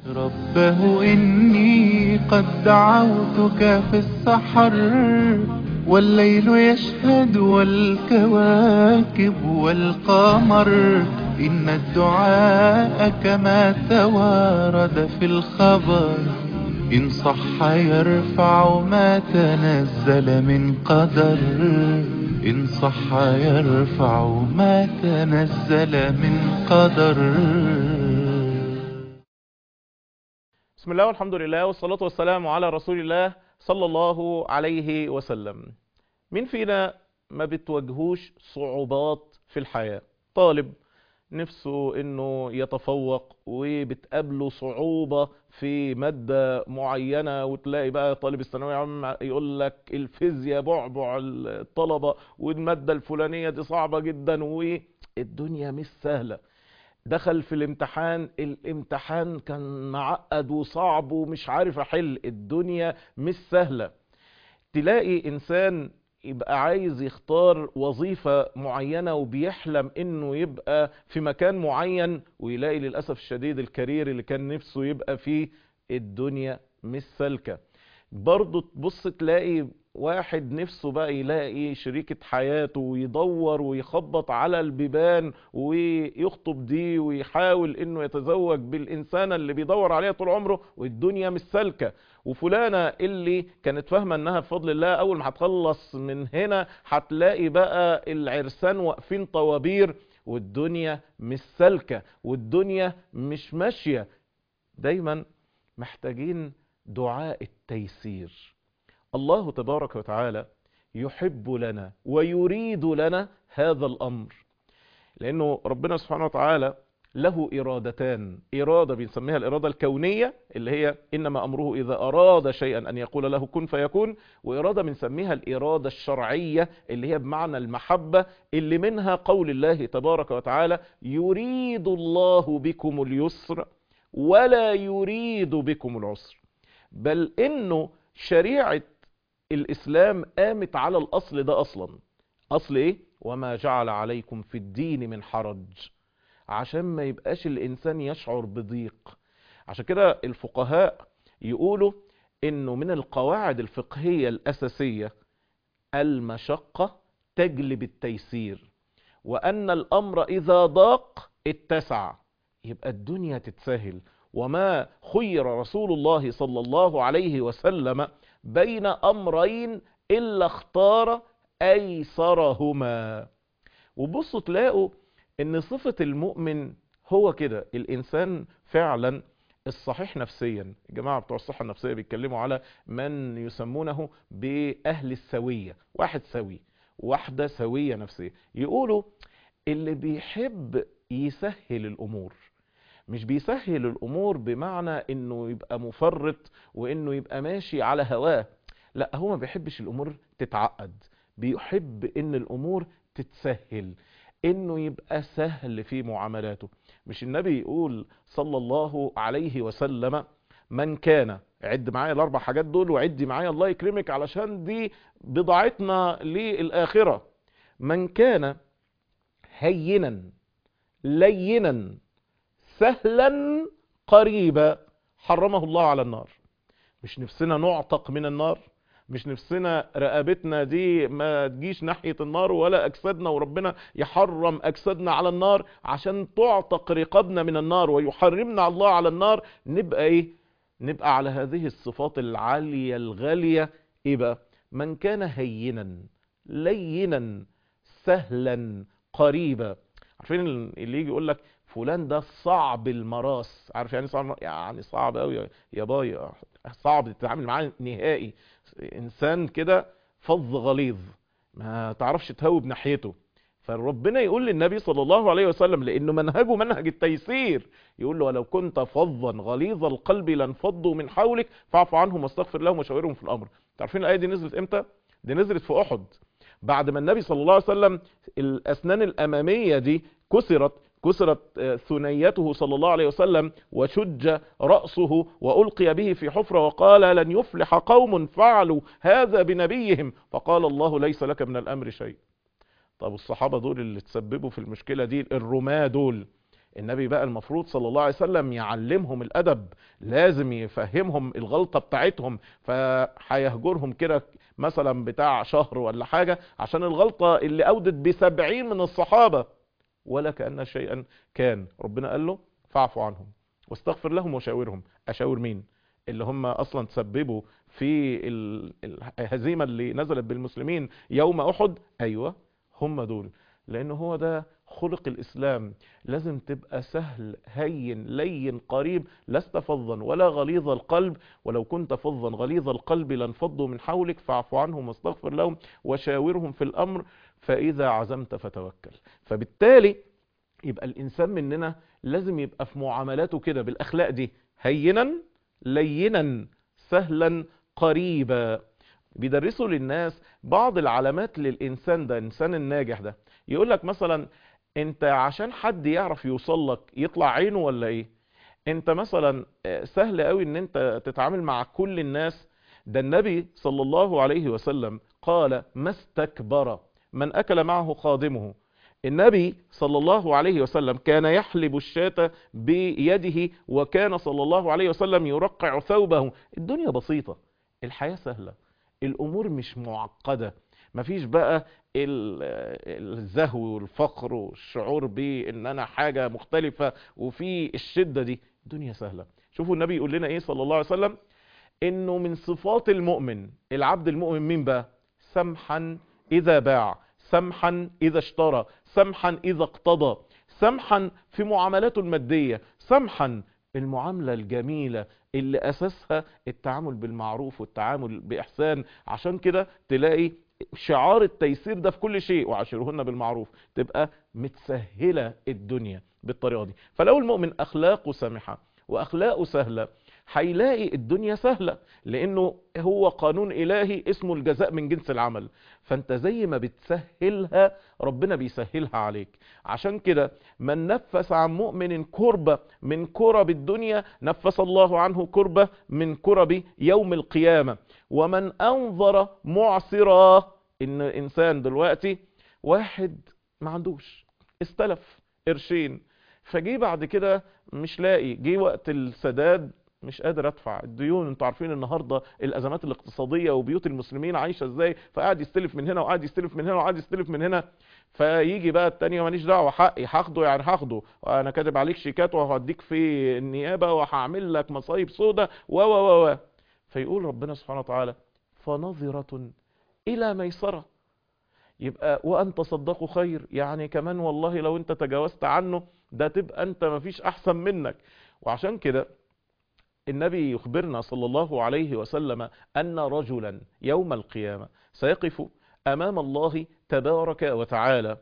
ربه إني قد دعوتك في السحر والليل يشهد والكواكب والقمر إن الدعاء كما توارد في الخبر إن صح يرفع ما تنزل من قدر إن صح يرفع ما تنزل من قدر بسم الله والحمد لله والصلاة والسلام على رسول الله صلى الله عليه وسلم مين فينا ما بتواجهوش صعوبات في الحياة طالب نفسه انه يتفوق وبتقابله صعوبة في مادة معينة وتلاقي بقى طالب الثانوية العامة يقول لك الفيزياء بعبع الطلبة والمادة الفلانية دي صعبة جدا والدنيا مش سهلة دخل في الامتحان الامتحان كان معقد وصعب ومش عارف احل الدنيا مش سهلة تلاقي انسان يبقى عايز يختار وظيفة معينة وبيحلم انه يبقى في مكان معين ويلاقي للأسف الشديد الكارير اللي كان نفسه يبقى فيه الدنيا مش سالكة برضه تبص تلاقي واحد نفسه بقى يلاقي شريكة حياته ويدور ويخبط على البيبان ويخطب دي ويحاول انه يتزوج بالانسانة اللي بيدور عليها طول عمره والدنيا مش سالكة وفلانة اللي كانت فاهمة انها بفضل الله اول ما هتخلص من هنا هتلاقي بقى العرسان واقفين طوابير والدنيا مش سالكة والدنيا مش ماشية دايما محتاجين دعاء التيسير الله تبارك وتعالى يحب لنا ويريد لنا هذا الأمر لأنه ربنا سبحانه وتعالى له إرادتان إرادة بنسميها الإرادة الكونية اللي هي إنما أمره إذا أراد شيئا أن يقول له كن فيكون وإرادة بنسميها الإرادة الشرعية اللي هي بمعنى المحبة اللي منها قول الله تبارك وتعالى يريد الله بكم اليسر ولا يريد بكم العسر بل إنه شريعة الإسلام قامت على الأصل ده أصلا أصل إيه؟ وما جعل عليكم في الدين من حرج عشان ما يبقاش الإنسان يشعر بضيق عشان كده الفقهاء يقولوا إنه من القواعد الفقهية الأساسية المشقة تجلب التيسير وأن الأمر إذا ضاق اتسع يبقى الدنيا تتسهل وما خير رسول الله صلى الله عليه وسلم بين أمرين إلا اختار أيسرهما وبصوا تلاقوا ان صفة المؤمن هو كده الانسان فعلا الصحيح نفسيا الجماعة بتوع الصحة النفسية بيتكلموا على من يسمونه بأهل السوية واحد سوي واحدة سوية نفسية يقولوا اللي بيحب يسهل الأمور مش بيسهل الأمور بمعنى انه يبقى مفرط وانه يبقى ماشي على هواه لا هو ما بيحبش الأمور تتعقد بيحب ان الأمور تتسهل انه يبقى سهل في معاملاته مش النبي يقول صلى الله عليه وسلم من كان عد معايا الاربع حاجات دول وعدي معايا الله يكرمك علشان دي بضاعتنا للآخرة من كان هينا لينا سهلا قريبا حرمه الله على النار مش نفسنا نعتق من النار مش نفسنا رقبتنا دي ما تجيش ناحية النار ولا أجسادنا وربنا يحرم أجسادنا على النار عشان تعتق رقابنا من النار ويحرمنا الله على النار نبقى إيه نبقى على هذه الصفات العالية الغالية إيه بقى من كان هينا لينا سهلا قريبا عارفين اللي يجي يقول لك فلان ده صعب المراس عارف يعني صعب يعني صعب قوي يا باي صعب تتعامل معاه نهائي انسان كده فظ غليظ ما تعرفش تهوب ناحيته فربنا يقول للنبي صلى الله عليه وسلم لانه منهجه منهج التيسير يقول له ولو كنت فظا غليظ القلب لانفضوا من حولك فاعف عنهم واستغفر لهم وشاورهم في الامر تعرفين الايه دي نزلت امتى دي نزلت في احد بعد ما النبي صلى الله عليه وسلم الاسنان الاماميه دي كسرت كسرت ثنيته صلى الله عليه وسلم وشج رأسه وألقي به في حفرة وقال لن يفلح قوم فعلوا هذا بنبيهم فقال الله ليس لك من الأمر شيء طب الصحابة دول اللي تسببوا في المشكلة دي الرماة دول النبي بقى المفروض صلى الله عليه وسلم يعلمهم الادب لازم يفهمهم الغلطة بتاعتهم فهيهجرهم كده مثلا بتاع شهر ولا حاجة عشان الغلطة اللي اودت بسبعين من الصحابة ولا كأن شيئا كان ربنا قال له فاعفوا عنهم واستغفر لهم وشاورهم اشاور مين اللي هم اصلا تسببوا في ال- الهزيمة اللي نزلت بالمسلمين يوم احد ايوه هم دول لان هو ده خلق الاسلام لازم تبقى سهل هين لين قريب لست فظا ولا غليظ القلب ولو كنت فظا غليظ القلب لانفضوا من حولك فاعف عنهم واستغفر لهم وشاورهم في الامر فاذا عزمت فتوكل فبالتالي يبقى الانسان مننا لازم يبقى في معاملاته كده بالاخلاق دي هينا لينا سهلا قريبا بيدرسوا للناس بعض العلامات للانسان ده الانسان الناجح ده يقول لك مثلا انت عشان حد يعرف يوصل لك يطلع عينه ولا ايه انت مثلا آه، سهل قوي ان انت تتعامل مع كل الناس ده النبي صلى الله عليه وسلم قال ما استكبر من اكل معه خادمه النبي صلى الله عليه وسلم كان يحلب الشاة بيده وكان صلى الله عليه وسلم يرقع ثوبه الدنيا بسيطة الحياة سهلة الامور مش معقدة مفيش بقى ال- الزهو والفقر والشعور بان انا حاجة مختلفة وفي الشدة دي الدنيا سهلة شوفوا النبي يقول لنا ايه صلى الله عليه وسلم انه من صفات المؤمن العبد المؤمن مين بقى سمحا اذا باع سمحا اذا اشترى سمحا اذا اقتضى سمحا في معاملاته المادية سمحا المعاملة الجميلة اللي اساسها التعامل بالمعروف والتعامل باحسان عشان كده تلاقي شعار التيسير ده في كل شيء وعاشرهن بالمعروف تبقى متسهلة الدنيا بالطريقة دي فلو المؤمن اخلاقه سامحة واخلاقه سهلة هيلاقي الدنيا سهلة لانه هو قانون الهي اسمه الجزاء من جنس العمل فانت زي ما بتسهلها ربنا بيسهلها عليك عشان كده من نفس عن مؤمن كربة من كرب الدنيا نفس الله عنه كربة من كرب يوم القيامة ومن انظر معسرا ان انسان دلوقتي واحد ما عندوش استلف قرشين فجي بعد كده مش لاقي جه وقت السداد مش قادر ادفع الديون انتوا عارفين النهارده الازمات الاقتصاديه وبيوت المسلمين عايشه ازاي فقاعد يستلف من هنا وقاعد يستلف من هنا وقاعد يستلف من هنا فيجي بقى التانية ماليش دعوه حقي هاخده يعني هاخده انا كاتب عليك شيكات وهوديك في النيابه وهعمل لك مصايب سودة و و و و فيقول ربنا سبحانه وتعالى فنظرة الى ميسره يبقى وان تصدقوا خير يعني كمان والله لو انت تجاوزت عنه ده تبقى انت مفيش احسن منك وعشان كده النبي يخبرنا صلى الله عليه وسلم ان رجلا يوم القيامة سيقف امام الله تبارك وتعالى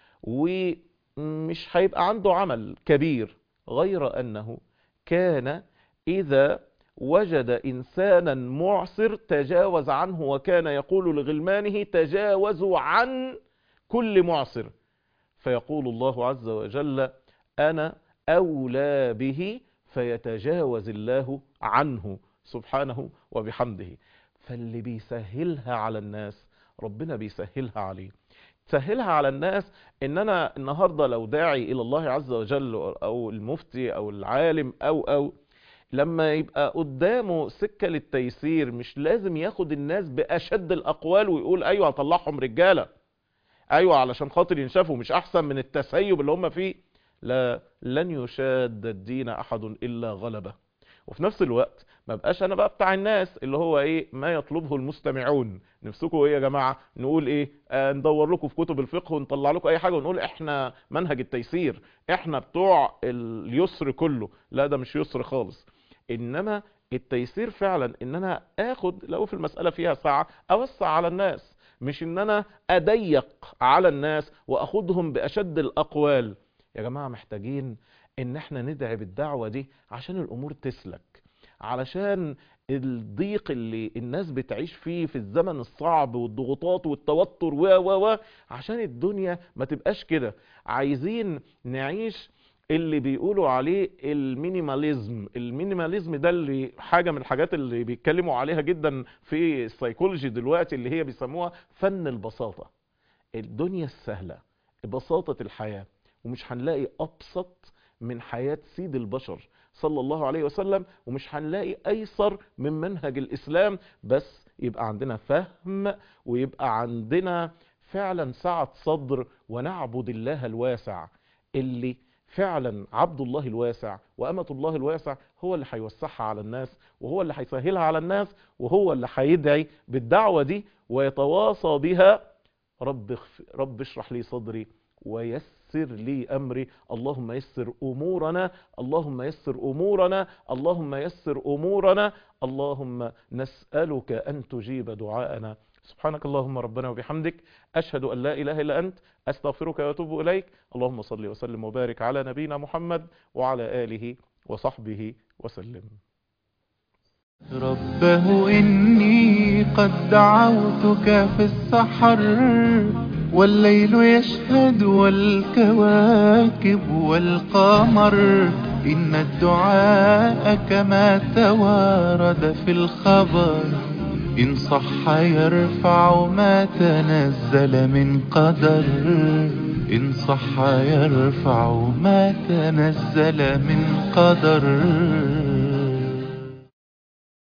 ومش هيبقى عنده عمل كبير غير انه كان اذا وجد انسانا معسر تجاوز عنه وكان يقول لغلمانه تجاوزوا عن كل معسر فيقول الله عز وجل انا اولى به فيتجاوز الله عنه سبحانه وبحمده فاللي بيسهلها على الناس ربنا بيسهلها عليه تسهلها على الناس ان انا النهاردة لو داعي الى الله عز وجل او المفتي او العالم او او لما يبقى قدامه سكة للتيسير مش لازم ياخد الناس باشد الاقوال ويقول ايوه هطلعهم رجالة ايوه علشان خاطر ينشافوا مش احسن من التسيب اللي هم فيه لا لن يشاد الدين احد الا غلبه وفي نفس الوقت ما بقاش انا بقى بتاع الناس اللي هو ايه ما يطلبه المستمعون نفسكم ايه يا جماعه نقول ايه آه ندور لكم في كتب الفقه ونطلع لكم اي حاجه ونقول احنا منهج التيسير احنا بتوع اليسر كله لا ده مش يسر خالص انما التيسير فعلا ان انا اخد لو في المساله فيها ساعه اوسع على الناس مش ان انا اضيق على الناس واخدهم باشد الاقوال يا جماعة محتاجين ان احنا ندعي بالدعوة دي عشان الامور تسلك علشان الضيق اللي الناس بتعيش فيه في الزمن الصعب والضغوطات والتوتر و و و عشان الدنيا ما تبقاش كده عايزين نعيش اللي بيقولوا عليه المينيماليزم المينيماليزم ده اللي حاجة من الحاجات اللي بيتكلموا عليها جدا في السيكولوجي دلوقتي اللي هي بيسموها فن البساطة الدنيا السهلة بساطة الحياة ومش هنلاقي ابسط من حياة سيد البشر صلى الله عليه وسلم ومش هنلاقي أيسر من منهج الإسلام بس يبقى عندنا فهم ويبقى عندنا فعلا سعة صدر ونعبد الله الواسع اللي فعلا عبد الله الواسع وأمة الله الواسع هو اللي هيوسعها على الناس وهو اللي هيسهلها على الناس وهو اللي هيدعي بالدعوة دي ويتواصى بها رب, رب اشرح لي صدري ويسر لي أمري اللهم يسر أمورنا اللهم يسر أمورنا اللهم يسر أمورنا اللهم نسألك أن تجيب دعاءنا سبحانك اللهم ربنا وبحمدك أشهد أن لا إله إلا أنت أستغفرك وأتوب إليك اللهم صل وسلم وبارك على نبينا محمد وعلى آله وصحبه وسلم ربه إني قد دعوتك في السحر والليل يشهد والكواكب والقمر إن الدعاء كما توارد في الخبر إن صح يرفع ما تنزل من قدر إن صح يرفع ما تنزل من قدر